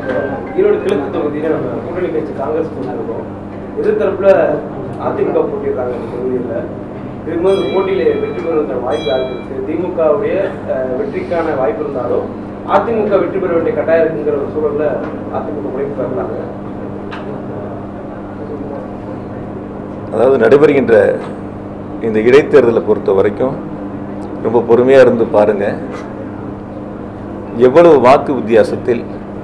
ஈரோடு கிழக்கு தொகுதியில நம்ம கூட்டணி கட்சி காங்கிரஸ் போட்டிருக்கோம் எதிர்த்தரப்புல அதிமுக போட்டிடுறாங்க இந்த தொகுதியில் திரும்ப இந்த போட்டியில வெற்றி பெறுவதற்கான வாய்ப்பு யாருக்கு இருக்கு திமுகவுடைய அஹ், வெற்றிக்கான வாய்ப்பு இருந்தாலும் அதிமுக வெற்றி பெற வேண்டிய கட்டாயம் இருக்குங்கிற ஒரு சூழல்ல அதிமுக முனைப்பு வர்றாங்க அதாவது நடைபெறுகின்ற இந்த இடைத்தேர்தலை பொறுத்த வரைக்கும் ரொம்ப பொறுமையாக இருந்து பாருங்க எவ்வளவு வாக்கு வித்தியாசத்தில்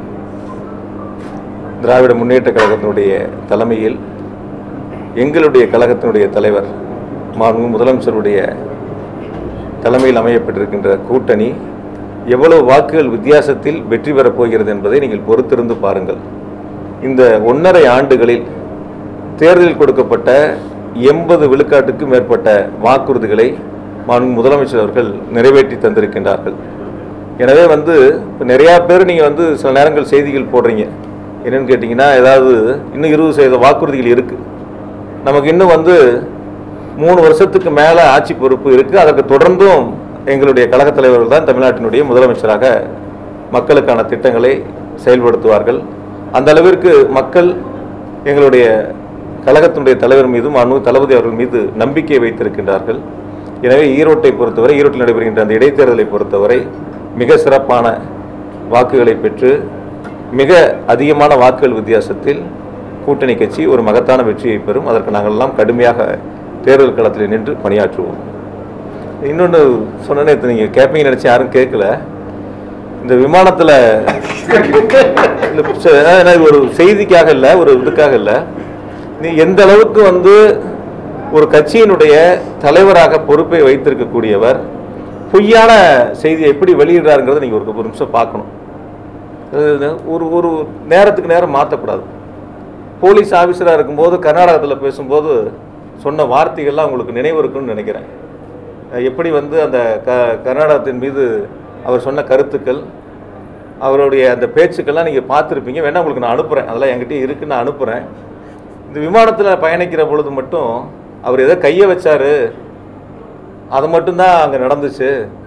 திராவிட முன்னேற்ற கழகத்தினுடைய தலைமையில் எங்களுடைய கழகத்தினுடைய தலைவர் மாண்பு முதலமைச்சருடைய தலைமையில் அமையப்பட்டிருக்கின்ற கூட்டணி எவ்வளவு வாக்குகள் வித்தியாசத்தில் வெற்றி பெறப் போகிறது என்பதை நீங்கள் பொறுத்திருந்து பாருங்கள் இந்த ஒன்றரை ஆண்டுகளில் தேர்தலில் கொடுக்கப்பட்ட எண்பது விழுக்காட்டுக்கும் மேற்பட்ட வாக்குறுதிகளை மாண்பு முதலமைச்சர் அவர்கள் நிறைவேற்றி தந்திருக்கின்றார்கள் எனவே வந்து இப்போ நிறையா பேர் நீங்கள் வந்து சில நேரங்கள் செய்திகள் போடுறீங்க என்னன்னு கேட்டிங்கன்னா ஏதாவது இன்னும் இருபது சதவீத வாக்குறுதிகள் இருக்குது நமக்கு இன்னும் வந்து மூணு வருஷத்துக்கு மேலே ஆட்சி பொறுப்பு இருக்குது அதற்கு தொடர்ந்தும் எங்களுடைய கழகத் தலைவர்கள் தான் தமிழ்நாட்டினுடைய முதலமைச்சராக மக்களுக்கான திட்டங்களை செயல்படுத்துவார்கள் அந்த அளவிற்கு மக்கள் எங்களுடைய கழகத்தினுடைய தலைவர் மீதும் அனு தளபதி அவர்கள் மீது நம்பிக்கை வைத்திருக்கின்றார்கள் எனவே ஈரோட்டை பொறுத்தவரை ஈரோட்டில் நடைபெறுகின்ற அந்த இடைத்தேர்தலை பொறுத்தவரை மிக சிறப்பான வாக்குகளை பெற்று மிக அதிகமான வாக்குகள் வித்தியாசத்தில் கூட்டணி கட்சி ஒரு மகத்தான வெற்றியை பெறும் அதற்கு நாங்கள் எல்லாம் கடுமையாக தேர்தல் களத்தில் நின்று பணியாற்றுவோம் இன்னொன்று சொன்னேன்னு நேத்து நீங்க கேட்பீங்கன்னு நினைச்சு யாரும் கேட்கல இந்த விமானத்தில் ஒரு செய்திக்காக இல்லை ஒரு இதுக்காக இல்லை நீ எந்த அளவுக்கு வந்து ஒரு கட்சியினுடைய தலைவராக பொறுப்பை வைத்திருக்கக்கூடியவர் பொய்யான செய்தியை எப்படி வெளியிடுறாருங்கிறத நீங்கள் ஒரு ஒரு நிமிஷம் பார்க்கணும் அது ஒரு ஒரு நேரத்துக்கு நேரம் மாற்றக்கூடாது போலீஸ் ஆஃபீஸராக இருக்கும்போது கர்நாடகத்தில் பேசும்போது சொன்ன வார்த்தைகள்லாம் உங்களுக்கு நினைவு இருக்குன்னு நினைக்கிறேன் அஹ் எப்படி வந்து அந்த க கர்நாடகத்தின் மீது அவர் சொன்ன கருத்துக்கள் அவருடைய அந்த பேச்சுக்கள்லாம் நீங்கள் பார்த்துருப்பீங்க வேணா உங்களுக்கு நான் அனுப்புகிறேன் அதெல்லாம் என்கிட்ட இருக்குன்னு நான் அனுப்புகிறேன் இந்த விமானத்தில் பயணிக்கிற பொழுது மட்டும் அவர் எதோ கையை வச்சாரு அது மட்டும்தான் அங்கே நடந்துச்சு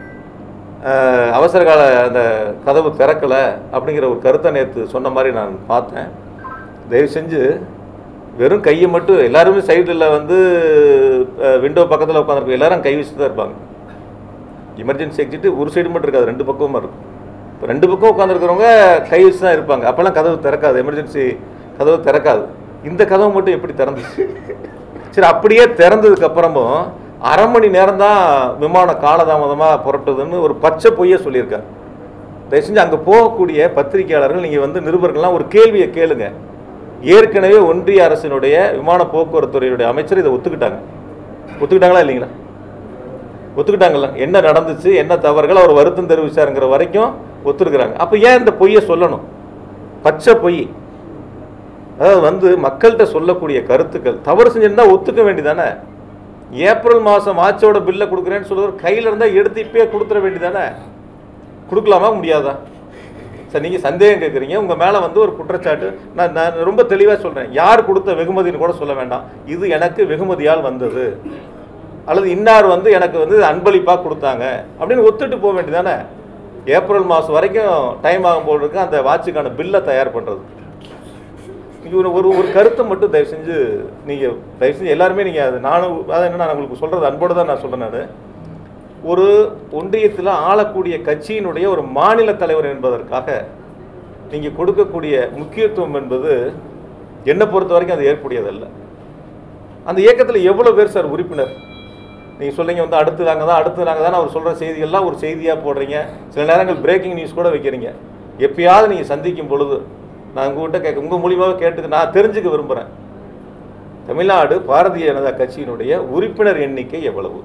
அஹ் அவசர கால அந்த கதவு திறக்கலை அப்படிங்கிற ஒரு கருத்தை நேற்று சொன்ன மாதிரி நான் பார்த்தேன் தயவு செஞ்சு வெறும் கையை மட்டும் எல்லாருமே சைடில் வந்து விண்டோ பக்கத்தில் உட்காந்துருக்கும் எல்லாரும் கை வச்சு தான் இருப்பாங்க எமர்ஜென்சி எக்ஸிட்டு ஒரு சைடு மட்டும் இருக்காது ரெண்டு பக்கமும் இருக்கும் இப்போ ரெண்டு பக்கம் உட்காந்துருக்கிறவங்க கை வச்சு தான் இருப்பாங்க அப்போல்லாம் கதவு திறக்காது எமர்ஜென்சி கதவு திறக்காது இந்த கதவு மட்டும் எப்படி திறந்துச்சு சரி அப்படியே திறந்ததுக்கு அப்புறமும் அரை மணி நேரம் தான் விமானம் காலதாமதமாக புரட்டுதுன்னு ஒரு பச்சை பொய்யை சொல்லியிருக்காரு தயவு செஞ்சு அங்கே போகக்கூடிய பத்திரிகையாளர்கள் நீங்கள் வந்து நிருபர்கள்லாம் ஒரு கேள்வியை கேளுங்க ஏற்கனவே ஒன்றிய அரசினுடைய விமான போக்குவரத்து துறையுடைய அமைச்சர் இதை ஒத்துக்கிட்டாங்க ஒத்துக்கிட்டாங்களா இல்லைங்களா ஒத்துக்கிட்டாங்கல்ல என்ன நடந்துச்சு என்ன தவறுகள் அவர் வருத்தம் தெரிவிச்சாருங்கிற வரைக்கும் ஒத்துருக்குறாங்க அப்போ ஏன் இந்த பொய்யை சொல்லணும் பச்சை பொய் அதாவது வந்து மக்கள்கிட்ட சொல்லக்கூடிய கருத்துக்கள் தவறு செஞ்சிருந்தா ஒத்துக்க வேண்டியதானே ஏப்ரல் மாதம் ஆட்சியோட பில்லை கொடுக்குறேன்னு சொல்லுவார் கையில் இருந்தால் எடுத்து இப்பயே கொடுத்துட வேண்டியதானே கொடுக்கலாமா முடியாதா சார் நீங்கள் சந்தேகம் கேட்குறீங்க உங்கள் மேலே வந்து ஒரு குற்றச்சாட்டு நான் நான் ரொம்ப தெளிவாக சொல்கிறேன் யார் கொடுத்த வெகுமதின்னு கூட சொல்ல வேண்டாம் இது எனக்கு வெகுமதியால் வந்தது அல்லது இன்னார் வந்து எனக்கு வந்து அன்பளிப்பாக கொடுத்தாங்க அப்படின்னு ஒத்துட்டு போக வேண்டியதானே ஏப்ரல் மாதம் வரைக்கும் டைம் ஆகும் போல் இருக்கு அந்த வாட்சுக்கான பில்லை தயார் பண்ணுறது நீங்கள் ஒரு ஒரு ஒரு கருத்தை மட்டும் தயவு செஞ்சு நீங்கள் தயவு செஞ்சு எல்லாருமே நீங்கள் அது நானும் அதான் என்ன நான் உங்களுக்கு சொல்கிறது அன்போடு தான் நான் சொல்கிறேன் நான் ஒரு ஒன்றியத்தில் ஆளக்கூடிய கட்சியினுடைய ஒரு மாநில தலைவர் என்பதற்காக நீங்கள் கொடுக்கக்கூடிய முக்கியத்துவம் என்பது என்னை பொறுத்த வரைக்கும் அது ஏற்புடையதல்ல அந்த இயக்கத்தில் எவ்வளோ பேர் சார் உறுப்பினர் நீங்கள் சொல்றீங்க வந்து அடுத்து நாங்கள் தான் அடுத்து நாங்கள் தான் அவர் சொல்கிற செய்திகள்லாம் ஒரு செய்தியாக போடுறீங்க சில நேரங்கள் பிரேக்கிங் நியூஸ் கூட வைக்கிறீங்க எப்பயாவது நீங்கள் சந்திக்கும் பொழுது நான் உங்ககிட்ட கேட்க உங்கள் மூலியமாக கேட்டுக்க நான் தெரிஞ்சுக்க விரும்புகிறேன் தமிழ்நாடு பாரதிய ஜனதா கட்சியினுடைய உறுப்பினர் எண்ணிக்கை எவ்வளவு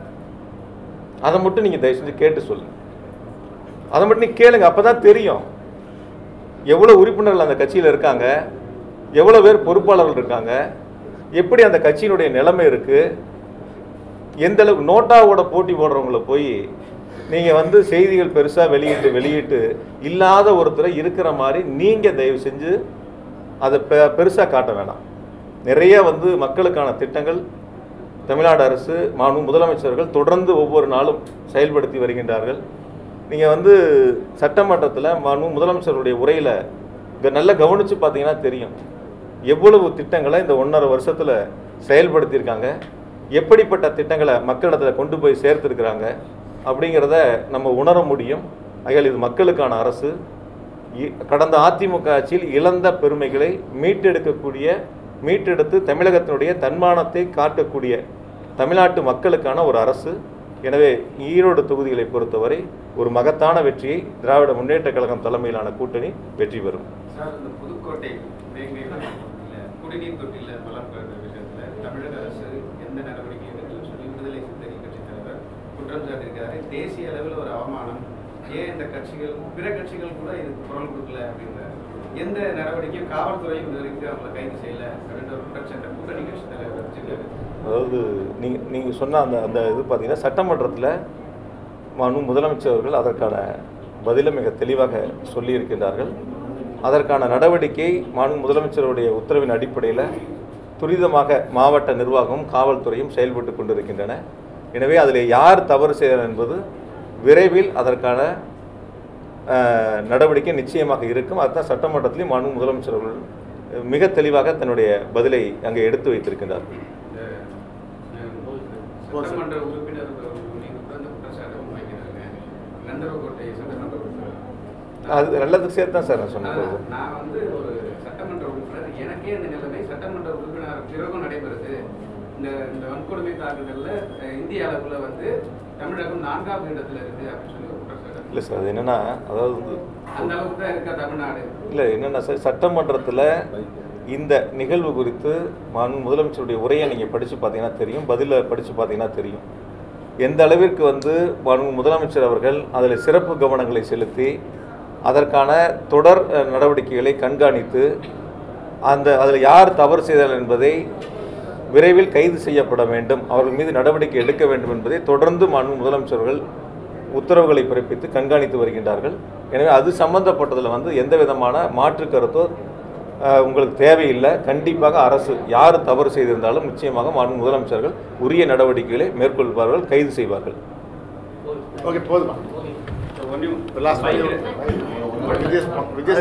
அதை மட்டும் நீங்கள் தயவு செஞ்சு கேட்டு சொல்லுங்க அதை மட்டும் நீங்க கேளுங்க அப்போ தான் தெரியும் எவ்வளோ உறுப்பினர்கள் அந்த கட்சியில் இருக்காங்க எவ்வளோ பேர் பொறுப்பாளர்கள் இருக்காங்க எப்படி அந்த கட்சியினுடைய நிலைமை இருக்குது எந்த அளவுக்கு நோட்டாவோட போட்டி போடுறவங்கள போய் நீங்கள் வந்து செய்திகள் பெருசாக வெளியிட்டு வெளியிட்டு இல்லாத ஒருத்தரை இருக்கிற மாதிரி நீங்கள் தயவு செஞ்சு அதை பெ பெருசாக காட்ட வேணாம் நிறைய வந்து மக்களுக்கான திட்டங்கள் தமிழ்நாடு அரசு மாண்பு முதலமைச்சர்கள் தொடர்ந்து ஒவ்வொரு நாளும் செயல்படுத்தி வருகின்றார்கள் நீங்கள் வந்து சட்டமன்றத்தில் மாண்பு முதலமைச்சருடைய உரையில் இங்க நல்லா கவனிச்சு பார்த்தீங்கன்னா தெரியும் எவ்வளவு திட்டங்களை இந்த ஒன்றரை வருஷத்துல செயல்படுத்தியிருக்காங்க எப்படிப்பட்ட திட்டங்களை மக்களிடத்துல கொண்டு போய் சேர்த்திருக்கிறாங்க அப்படிங்கிறத நம்ம உணர முடியும் ஆகையால் இது மக்களுக்கான அரசு இ- கடந்த அதிமுக ஆட்சியில் இழந்த பெருமைகளை மீட்டெடுக்கக்கூடிய மீட்டெடுத்து தமிழகத்தினுடைய தன்மானத்தை காட்டக்கூடிய தமிழ்நாட்டு மக்களுக்கான ஒரு அரசு எனவே ஈரோடு தொகுதிகளை பொறுத்தவரை ஒரு மகத்தான வெற்றியை திராவிட முன்னேற்ற கழகம் தலைமையிலான கூட்டணி வெற்றி பெறும் சார் இந்த புதுக்கோட்டை மேல்நிலை இல்ல குடிநீர் தொட்டில வளர்க்கிற விஷயத்துல தமிழக அரசு எந்த நடவடிக்கையும் எடுக்கல சொல்லி விடுதலை சிறுத்தை கட்சி தலைவர் குற்றம் சாட்டியிருக்காரு தேசிய அளவில் ஒரு அவமானம் ஏன் இந்த கட்சிகள் பிற கட்சிகள் கூட இதுக்கு குரல் கொடுக்கல அப்படின்ற எந்த நடவடிக்கையும் காவல்துறையும் இது வரைக்கும் அவங்களை கைது செய்யல அப்படின்ற ஒரு குற்றச்சாட்டை கூட்டணி கட்சி தலைவர் வச்சிருக்காரு அதாவது நீங்க நீங்க சொன்ன அந்த அந்த இது பார்த்தீங்கன்னா சட்டமன்றத்தில் மனு முதலமைச்சர் அவர்கள் அதற்கான பதிலை மிக தெளிவாக சொல்லியிருக்கின்றார்கள் அதற்கான நடவடிக்கை மாண்பு முதலமைச்சருடைய உத்தரவின் அடிப்படையில் துரிதமாக மாவட்ட நிர்வாகமும் காவல்துறையும் செயல்பட்டு கொண்டிருக்கின்றன எனவே அதில் யார் தவறு செய்தார் என்பது விரைவில் அதற்கான அஹ், நடவடிக்கை நிச்சயமாக இருக்கும் அதுதான் சட்டமன்றத்திலையும் மாண்பு முதலமைச்சர் அவர்கள் மிக தெளிவாக தன்னுடைய பதிலை அங்கே எடுத்து வைத்திருக்கின்றார்கள் இந்த அஹ், சட்டமன்ற உறுப்பினர் மீது கூட இந்த குற்றச்சாட்டை முன்வைக்கிறாங்க கந்தரவக்கோட்டை சட்டமன்ற உறுப்பினர் அது நல்லதுக்கு சேர்த்து தான் சார் நான் சொன்னது அதான், நான் வந்து ஒரு சட்டமன்ற உறுப்பினர் எனக்கே இந்த நிலைமை சட்டமன்ற உறுப்பினர் பிறகும் நடைபெறுது இந்த இந்த வன்கொடுமை தாக்குதல்ல அஹ், இந்திய அளவுல வந்து தமிழகம் நான்காவது இடத்துல இருக்கு அப்படின்னு சொல்லி ஒரு குற்றச்சாட்டு இல்லை சார் அது என்னன்னா அதாவது வந்து அந்த அளவுக்கு தான் இருக்கா தமிழ்நாடு இல்லை என்னென்னா சார் சட்டமன்றத்தில் இந்த நிகழ்வு குறித்து மாண்பு முதலமைச்சருடைய உரையை நீங்கள் படித்து பார்த்தீங்கன்னா தெரியும் பதிலை படித்து பார்த்தீங்கன்னா தெரியும் எந்த அளவிற்கு வந்து மாண்பு முதலமைச்சர் அவர்கள் அதில் சிறப்பு கவனங்களை செலுத்தி அதற்கான தொடர் அஹ், நடவடிக்கைகளை கண்காணித்து அந்த அதில் யார் தவறு செய்தார் என்பதை விரைவில் கைது செய்யப்பட வேண்டும் அவர்கள் மீது நடவடிக்கை எடுக்க வேண்டும் என்பதை தொடர்ந்து மாண்பு முதலமைச்சர்கள் உத்தரவுகளை பிறப்பித்து கண்காணித்து வருகின்றார்கள் எனவே அது சம்பந்தப்பட்டதில் வந்து எந்த விதமான மாற்று கருத்தோ அஹ், உங்களுக்கு தேவையில்லை கண்டிப்பாக அரசு யார் தவறு செய்திருந்தாலும் நிச்சயமாக மாண்பு முதலமைச்சர்கள் உரிய நடவடிக்கைகளை மேற்கொள்வார்கள் கைது செய்வார்கள் ஓகே போதுமா லாஸ்ட் விஜய் விஜய்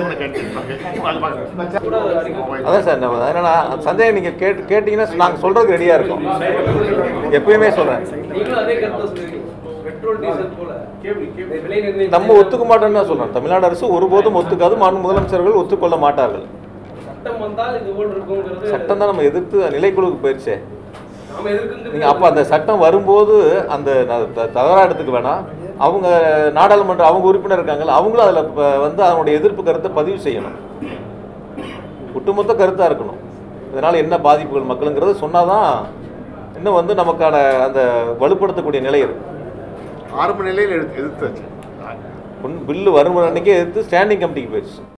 கூட அடிக்கடி அதான் சார் நம்ம என்னன்னா சந்தேகம் நீங்கள் கேட்டு கேட்டிங்கன்னா நாங்கள் சொல்கிறதுக்கு ரெடியாக இருக்கோம் எப்பயுமே சொல்கிறேன் நீங்களும் அதே கருத்தை சொல்றீங்க பெட்ரோல் டீசல் போல இந்த விலை நிர்ணயம் நம்ம ஒத்துக்க மாட்டோம்னு தான் சொல்கிறோம் தமிழ்நாடு அரசு ஒருபோதும் ஒத்துக்காது மாண்பு முதலமைச்சர்கள் ஒத்துக்கொள்ள மாட்டார்கள் சட்டம் வந்தால் இது போல் இருக்குங்கிறது சட்டம் தான் நம்ம எதிர்த்து நிலைக்குழுக்கு போயிடுச்சே நாம எதிர்க்கிறது நீங்கள் அப்போ அந்த சட்டம் வரும்போது அந்த ந- த- தவறா எடுத்துக்க வேணாம் அவங்க நாடாளுமன்ற அவங்க உறுப்பினர் இருக்காங்கல்ல அவங்களும் அதில் வந்து அவங்களுடைய எதிர்ப்பு கருத்தை பதிவு செய்யணும் ஒட்டுமொத்த கருத்தாக இருக்கணும் இதனால் என்ன பாதிப்புகள் மக்களுங்கிறது சொன்னாதான் இன்னும் வந்து நமக்கான அந்த வலுப்படுத்தக்கூடிய நிலை இருக்கு ஆரம்ப நிலையில் எடுத்து எதிர்த்தாச்சு பில்லு வரும் அன்னைக்கே எதிர்த்து ஸ்டாண்டிங் கமிட்டிக்கு போயிடுச்சு